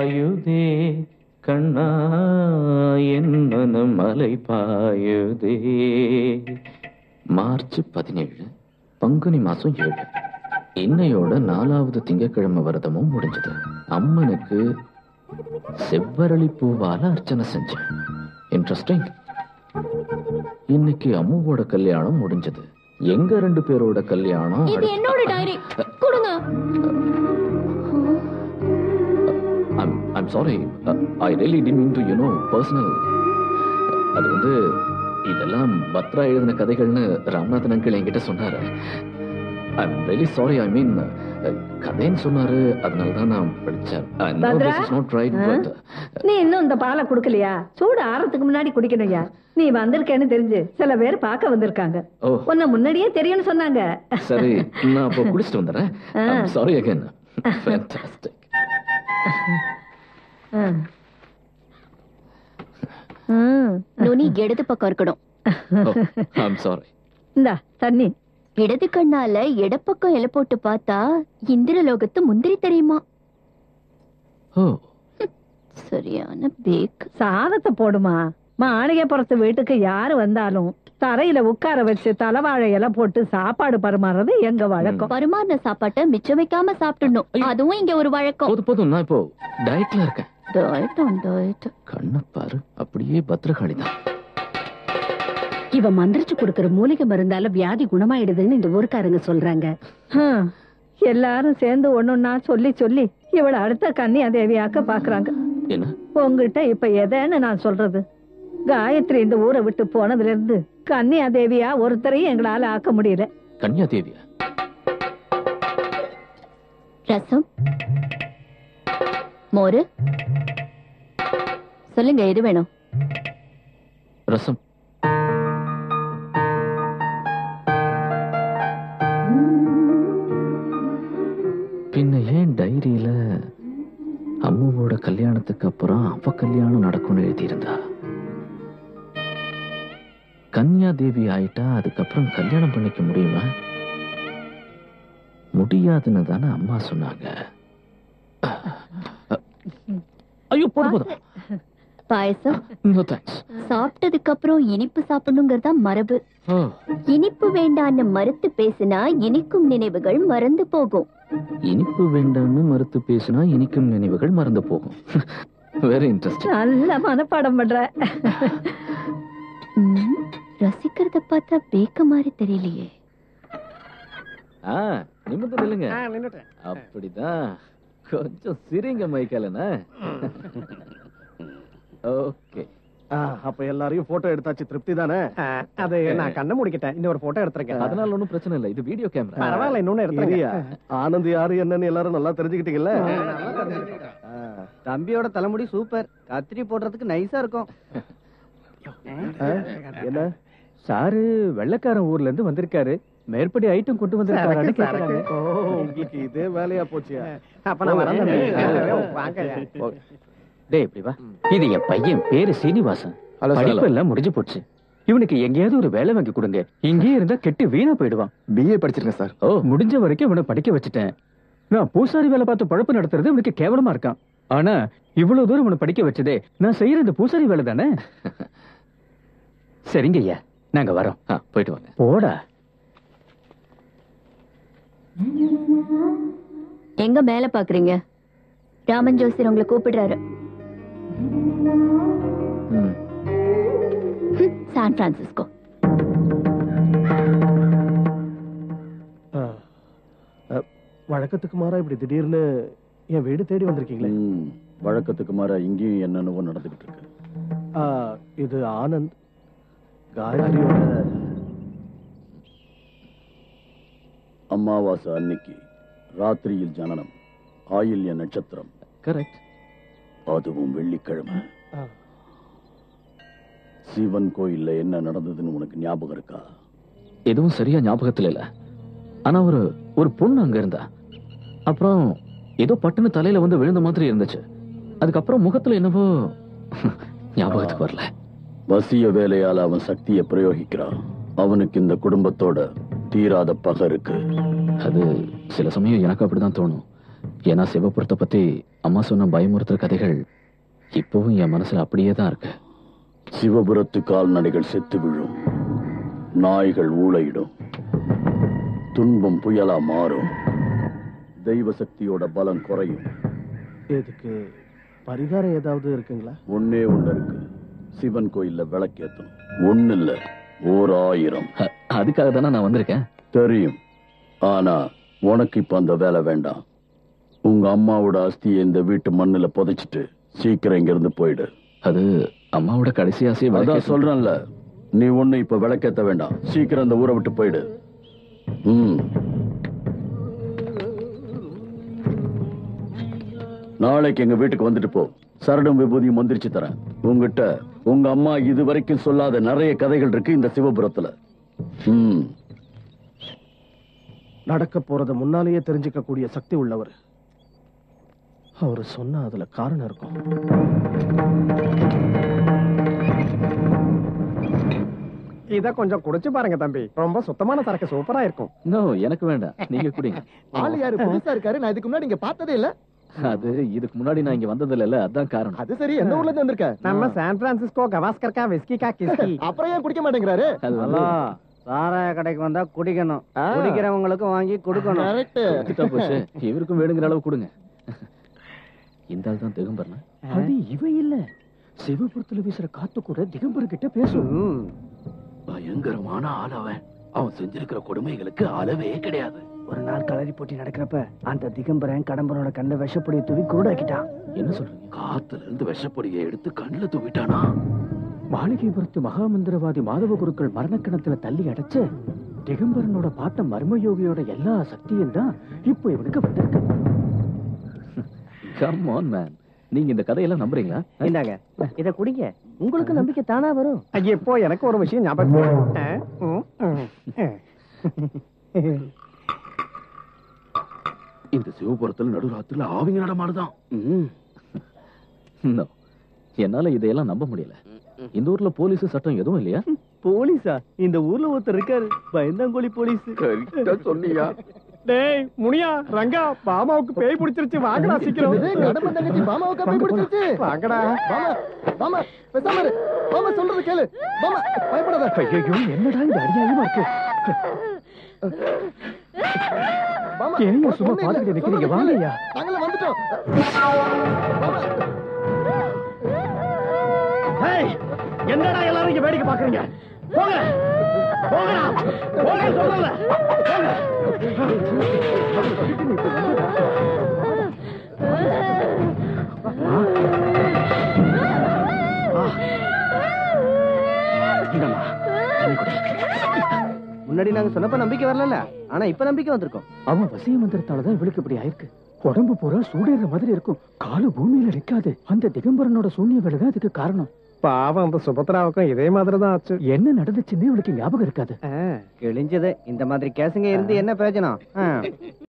பாயுதே கண்ணா என் மனம் மலை பாயுதே மார்ச் பதினேழு பங்குனி மாசம் ஏழு இன்னையோட நாலாவது திங்கட்கிழமை விரதமும் முடிஞ்சது அம்மனுக்கு செவ்வரளி பூவால அர்ச்சனை செஞ்சேன் இன்ட்ரெஸ்டிங் இன்னைக்கு அம்முவோட கல்யாணம் முடிஞ்சது எங்க ரெண்டு பேரோட கல்யாணம் இது என்னோட டைரி கொடுங்க ஐம் சாரி ஐ ரியலி டி mean to you no personal அது வந்து இதெல்லாம் பத்ரா எழுதின கதைகள்னு ராமநாதன் அங்கிள் என்கிட்ட சொன்னாரு I'm really sorry I mean கதைன்னு சொன்னாரு அதனால தான் நான் படிச்சேன் I know Patra? this is not right, ah? but, நீ இன்னும் இந்த பாலை குடுக்கலையா சூடு ஆறதுக்கு முன்னாடி குடிக்கணும்யா நீ வந்திருக்கேன்னு தெரிஞ்சு சில பேர் பார்க்க வந்திருக்காங்க ஓ உன்னை முன்னாடியே தெரியும்னு சொன்னாங்க சரி நான் அப்போ குடிச்சிட்டு வந்துடுறேன் ah. Sorry again fantastic ah. Hmm. நுனி இடது பக்கம் இருக்கணும் ஐம் சாரி இந்தா தண்ணி இடது கண்ணால இடப்பக்கம் இலை போட்டு பார்த்தா இந்திரலோகத்து முந்திரி தெரியுமா ஓ சரியான பேக் சாதத்தை போடுமா மாளிகைப்புறத்து வீட்டுக்கு யாரு வந்தாலும் தரையில உட்கார வச்சு தலைவாழை இலை போட்டு சாப்பாடு பரிமாறுறது எங்க வழக்கம் பரிமாறின சாப்பாட்டை மிச்சம் வைக்காம சாப்பிட்டுடணும் ஐயோ. அதுவும் இங்க ஒரு வழக்கம் போதும் போதும் நான் இப்போ டயட்ல இருக்கேன் டயட்டம் டயட் கண்ணை பாரு அப்படியே பத்ரகாளி தான் இவ மந்திரிச்சு கொடுக்கிற மூலிகை மருந்தால வியாதி குணமாயிடுதுன்னு இந்த ஊருக்காரங்க சொல்றாங்க ஹம். எல்லாரும் சேர்ந்து ஒண்ணுன்னா சொல்லி சொல்லி இவள அடுத்த கன்னியா தேவியாக்க பாக்குறாங்க என்ன உங்ககிட்ட இப்ப எதைன்னு நான் சொல்றது காயத்ரி இந்த ஊரை விட்டு போனதுல இருந்து கன்னியா தேவியா ஒருத்தரையும் எங்களால ஆக்க முடியல கன்யா தேவியா ரசம் மோரு சொல்லுங்க எது வேணும் ரசம் பின்ன ஏன் டைரியில அம்முவோட கல்யாணத்துக்கு அப்புறம் அவ கல்யாணம் நடக்கும்னு எழுதியிருந்தா கன்யா தேவி ஆயிட்டா அதுக்கப்புறம் கல்யாணம் பண்ணிக்க முடியுமா முடியாதுன்னு தானே அம்மா சொன்னாங்க ஐயோ போதும் போதும் பாயசம் நோ தேங்க்ஸ் சாப்பிட்டதுக்கு அப்புறம் இனிப்பு சாப்பிடணுங்கிறதா மரபு ஓ இனிப்பு வேண்டான்னு மறுத்து பேசினா இனிக்கும் நினைவுகள் மறந்து போகும் இனிப்பு வேண்டாம்னு மறுத்து பேசினா இனிக்கும் நினைவுகள் மறந்து போகும் வெரி இன்ட்ரெஸ்டிங் நல்ல மனப்பாடம் பண்ற ம், ரசிக்கிறத பார்த்தா பேக்க மாதிரி தெரியலையே ஆ நிமிர்ந்து நில்லுங்க அப்படிதான் கொஞ்சம் சிரிங்க மைக்கேலண்ணா ஓகே அப்ப எல்லாரையும் போட்டோ எடுத்தாச்சு திருப்தி தானே அது நான் கண்ணை முடிக்கிட்டேன் இன்னொரு போட்டோ எடுத்திருக்கேன் அதனால ஒண்ணும் பிரச்சனை இல்லை இது வீடியோ கேமரா பரவாயில்ல இன்னொன்னு இரியா. எடுத்துருக்கேன் ஆனந்த் யாரு என்னன்னு எல்லாரும் நல்லா தெரிஞ்சுக்கிட்டீங்கல்ல தம்பியோட தலைமுடி சூப்பர் கத்திரி போடுறதுக்கு நைஸா இருக்கும் என்ன சாரு வெள்ளக்காரன் ஊர்ல இருந்து வந்திருக்காரு மேற்படி ஐட்டம் கொண்டு வந்திருக்காரு கேக்குறாங்க ஓ உங்களுக்கு இதே வேலையா போச்சியா அப்ப நான் வரேன் தம்பி. வாங்க டேய் இப்படி வா இது என் பையன் பேரு சீனிவாசன் படிப்பு எல்லாம் முடிஞ்சு போச்சு இவனுக்கு எங்கேயாவது ஒரு வேலை வாங்கி கொடுங்க இங்கேயே இருந்தா கெட்டு வீணா போயிடுவான் பிஏ படிச்சிருக்கேன் சார் ஓ முடிஞ்ச வரைக்கும் இவனை படிக்க வச்சுட்டேன் நான் பூசாரி வேலை பார்த்து பழப்பு நடத்துறது இவனுக்கு கேவலமா இருக்கான் ஆனா இவ்வளவு தூரம் இவனை படிக்க வச்சதே நான் செய்யற இந்த பூசாரி வேலை தானே சரிங்க ஐயா நாங்க வரோம் ஆ போயிட்டு வாங்க போடா எங்க மேல பாக்குறீங்க ராமன் ஜோசியர் உங்களை கூப்பிடுறாரு ம் ஹம், சான் பிரான்சிஸ்கோ வழக்கத்துக்கு மாறா இப்படி திடீர்னு என் வீடு தேடி வந்திருக்கீங்களே வழக்கத்துக்கு மாறா இங்கேயும் என்னென்னவோ நடந்துகிட்டு இருக்கு ஆ, இது ஆனந்த் காயத்ரியோட அமாவாசை அன்னைக்கு ராத்திரியில் ஜனனம் ஆயில்ய நட்சத்திரம் கரெக்ட் அதுவும் வெள்ளிக்கிழமை ஆ. சிவன் கோயில்ல என்ன நடந்ததுன்னு உனக்கு ஞாபகம் இருக்கா எதுவும் சரியா ஞாபகத்துல இல்ல ஆனா ஒரு ஒரு பொண்ணு அங்க இருந்தா அப்புறம் ஏதோ பட்டுன்னு தலையில வந்து விழுந்த மாதிரி இருந்துச்சு அதுக்கப்புறம் முகத்துல என்னவோ ஞாபகத்துக்கு வரல வசிய வேலையால அவன் சக்தியை பிரயோகிக்கிறான் அவனுக்கு இந்த குடும்பத்தோட தீராத பகை இருக்கு அது சில சமயம் எனக்கு அப்படிதான் தோணும் ஏன்னா சிவபுரத்தை பத்தி அம்மா சொன்ன பயமுறுத்துற கதைகள் இப்பவும் என் மனசுல அப்படியே தான் இருக்கு சிவபுரத்து கால்நடைகள் செத்து விழும் நாய்கள் ஊளையிடும் துன்பம் புயலா மாறும் தெய்வ சக்தியோட பலம் குறையும் இதுக்கு பரிகாரம் ஏதாவது இருக்குங்களா ஒன்னே ஒண்ணு இருக்கு சிவன் கோயில்ல விளக்கேத்தணும் ஒண்ணு இல்ல ஓர் ஆயிரம் அ- அதுக்காக தானே நான் வந்திருக்கேன் தெரியும் ஆனா உனக்கு இப்ப அந்த வேலை வேண்டாம் உங்க அம்மாவோட அஸ்தியை இந்த வீட்டு மண்ணுல புதைச்சிட்டு சீக்கிரம் இங்க இருந்து போயிடு அது அம்மாவோட கடைசி ஆசையை அதான் விளக்கேத்த- சொல்றேன்ல நீ ஒண்ணு இப்ப விளக்கேத்த வேண்டாம் சீக்கிரம் அந்த ஊரை விட்டு போயிடு ம் நாளைக்கு எங்க வீட்டுக்கு வந்துட்டு போ சரடும் விபூதியும் மந்திரிச்சு தரேன் உங்ககிட்ட உங்க அம்மா இது வரைக்கும் சொல்லாத நிறைய கதைகள் இருக்கு இந்த சிவபுரத்துல ம் நடக்க போறத முன்னாலேயே தெரிஞ்சுக்க கூடிய சக்தி உள்ளவர் அவர் சொன்னா அதுல காரணம் இருக்கும் இத கொஞ்சம் குடிச்சு பாருங்க தம்பி ரொம்ப சுத்தமான சரக்கு சூப்பரா இருக்கும் நோ எனக்கு வேண்டாம் நீங்க குடிங்க ஆள் யாரு புதுசா இருக்காரு நான் இதுக்கு முன்னாடி இங்க பார்த்ததே இல்ல அது இதுக்கு முன்னாடி நான் இங்க வந்ததில்ல இல்ல அதான் காரணம் அது சரி எந்த ஊர்ல இருந்து வந்திருக்க நம்ம சான் பிரான்சிஸ்கோ கவாஸ்கர் கா விஸ்கி கா கிஸ்கி அப்புறம் ஏன் குடிக்க மாட்டேங்கிறாரு அது வந்து சாராய கடைக்கு வந்தா குடிக்கணும் குடிக்கிறவங்களுக்கு வாங்கி கொடுக்கணும் கொடுத்துட்டா போச்சு இவருக்கும் வேணுங்கிற அளவு கொடுங்க இந்த ஆள் தான் திகம்பர்னா அது இவ இல்ல சிவபுரத்துல வீசுற காத்து கூட திகம்பர் கிட்ட பேசும் பயங்கரமான ஆள் அவன் அவன் செஞ்சிருக்கிற கொடுமைகளுக்கு அளவே கிடையாது ஒரு நாள் களரி போட்டி நடக்கிறப்ப அந்த திகம்பரன் கடம்பரோட கண்ட விஷப்பொடியை தூவி குருடாக்கிட்டான் என்ன சொல்றீங்க காத்துல இருந்து விஷப்பொடியை எடுத்து கண்ணுல தூவிட்டானா மாளிகைபுரத்து மகாமந்திரவாதி மாதவ குருக்கள் மரணக்கணத்துல தள்ளி அடைச்சு திகம்பரனோட பாட்ட மர்மயோகியோட எல்லா சக்தியும் தான் இப்போ இவனுக்கு வந்திருக்கு கம் ஆன் மேன் நீங்க இந்த கதையெல்லாம் நம்புறீங்களா இந்தாங்க இத குடிங்க உங்களுக்கு நம்பிக்கை தானா வரும் இப்போ எனக்கு ஒரு விஷயம் ஞாபகம் ஆ, ம், ம், ம். இந்த சிவபுரத்துல நடுராத்திரில ஆவிங்க நடமாடுதான் No. என்னால இதையெல்லாம் நம்ப முடியல இந்த ஊர்ல போலீஸ் சட்டம் எதுவும் இல்லையா போலீஸா இந்த ஊர்ல ஒருத்தர் இருக்காரு பயந்தாங்கோலி போலீஸ் சொன்னியா டேய் முனியா ரங்கா பாமாவுக்கு பேய் பிடிச்சிருச்சு வாங்கடா சீக்கிரம் கடம்ப தங்கச்சி பாமாவுக்கு பேய் பிடிச்சிருச்சு வாங்கடா பாமா பாமா பேசாம இரு பாமா சொல்றது கேளு பாமா பயப்படாத ஐயோ என்னடா இது அநியாயமா இருக்கு பாமா ஏன் சும்மா ஒண்ணும் இல்ல. பாத்துக்கிட்டு நிக்கிறீங்க சொல்றது வாங்க கேளு. ஐயா நாங்கள வந்துட்டோம் பாமா என்னடா எல்லாரும் இங்க வேடிக்கை பாக்குறீங்க போங்க போங்கடா போங்க சொல்லல முன்னாடி நாங்க சொன்னப்ப நம்பிக்கை வரல ஆனா இப்ப நம்பிக்கை வந்திருக்கோம் அவன் வசிய மந்திரத்தாலதான் இவளுக்கு இப்படி ஆயிருக்கு உடம்பு பூரா சூடேற மாதிரி இருக்கும் காலு பூமியில நிக்காது அந்த திகம்பரனோட சூன்ய வேலை தான் இதுக்கு காரணம் பாவம் அந்த சுபத்ராவுக்கும் இதே மாதிரி தான் ஆச்சு என்ன நடந்துச்சுன்னு இவளுக்கு ஞாபகம் இருக்காது கிழிஞ்சது இந்த மாதிரி கேசுங்க இருந்து என்ன பிரயோஜனம்